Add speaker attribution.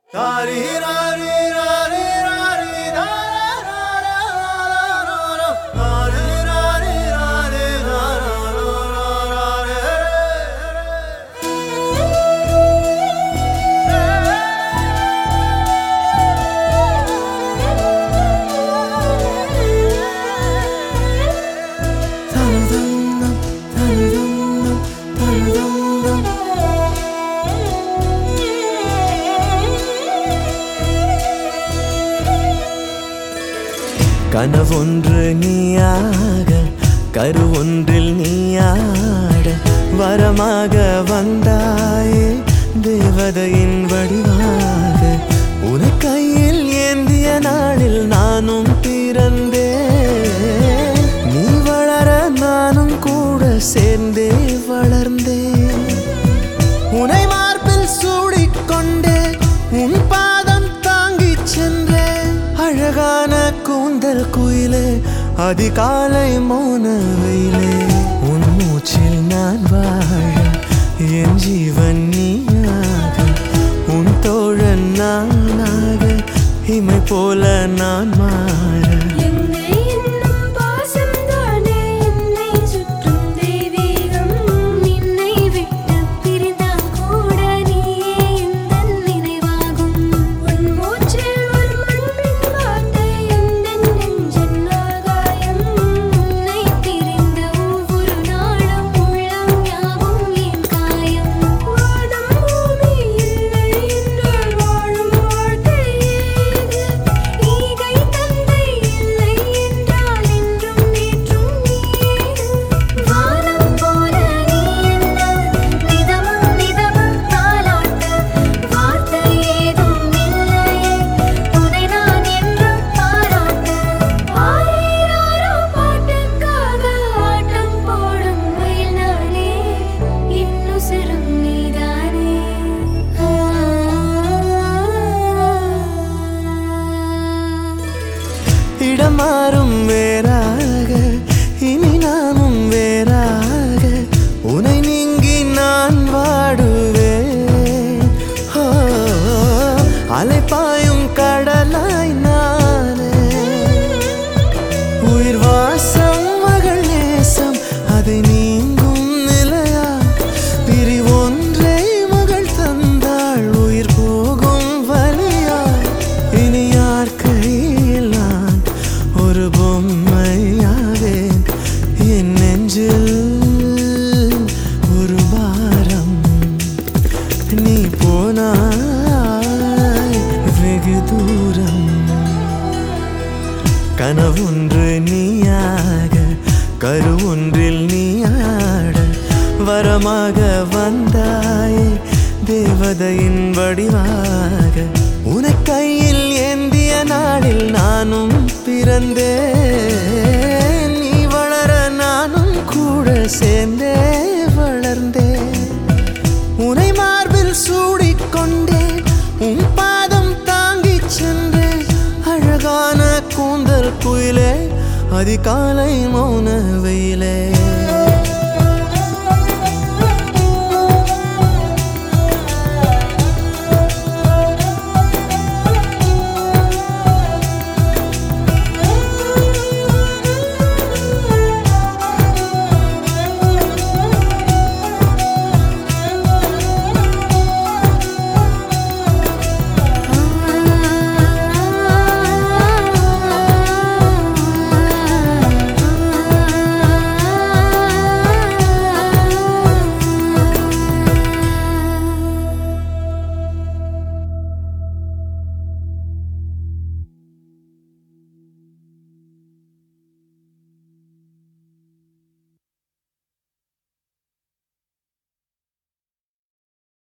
Speaker 1: கனவொன்று நீயாக கருவொன்றில் நீயாட வரமாக வந்தாயே தேவதையின் வடிவாக உன கையில் ஏந்திய நாளில் நானும் பிறந்தேன் நீ வளர நானும் கூட சேர்ந்தே வளர்ந்தேன் உனை மார்பில் சூடிக்கொண்டே உன் பாதம் தாங்கிச் சென்றேன் அழகான கூந்தல் குயிலே அதிகாலை மௌன வெயிலே உன் மூச்சில் நான் வாழ என் ஜீவன் நீயாக உன் தோழன் நானாக இமை போல நான் மாற
Speaker 2: என்னை என்னும் பாசம் தானே என்னை சுற்றும் தெய்வீகம் நின்னை விட்டு பிரிந்தால் கூட நீயே எந்தன் நினைவாகும் உன் மூச்சில் ஒரு மண்ணின் வார்த்தை எந்தன் நெஞ்சின் ஆகாயம் உன்னை பிரிந்த ஒவ்வொரு நாளும் உள்ளம் யாவும் என் காயம் வானம் பூமி இல்லை என்றால் வாழும் வாழ்க்கை ஏது ஈகை தந்தை இல்லை என்றால் என்றும் நேற்றும் நீது வானம் போல நீ என்ன நிதமும் நிதமும் தாலாட்ட வார்த்தை ஏதும் இல்லையே உன்னை நான் என்றும் பாராட்ட ஆயிராரோ பாட்டுக்காக ஆட்டம் போடும் மயில் நானே இன்னும் சிறும் நீதானே
Speaker 1: இடம் மாறும் வேறாக இனி நானும் வேறாக உனை நீங்கி நான் வாடுவேன் ஓ, அலைப்பாயும் கடலாய் நானே உயிர் வாசம் மகள் நேசம் அதை நீங்கும் நிலையா பிரிவொன்றை மகள் தந்தாள் உயிர் போகும் வழியா இனி யார் கையில் நான் ஒரு பொம்மையாவேன் என் நெஞ்சில் ஒரு பாரம் நீ போனாய் வெகு தூரம் கனவொன்று நீயாக கருவொன்றில் நீயாட வரமாக வந்தாயே தேவதையின் வடிவாக உன கையில் ஏந்திய நாளில் நானும் பிறந்தேன் நீ வளர நானும் கூட சேர்ந்தே வளர்ந்தேன் உனை மார்பில் சூடிக்கொண்டேன் உன் பாதம் தாங்கிச் சென்றேன் அழகான கூந்தல் குயிலே அதிகாலை மௌன வெயிலே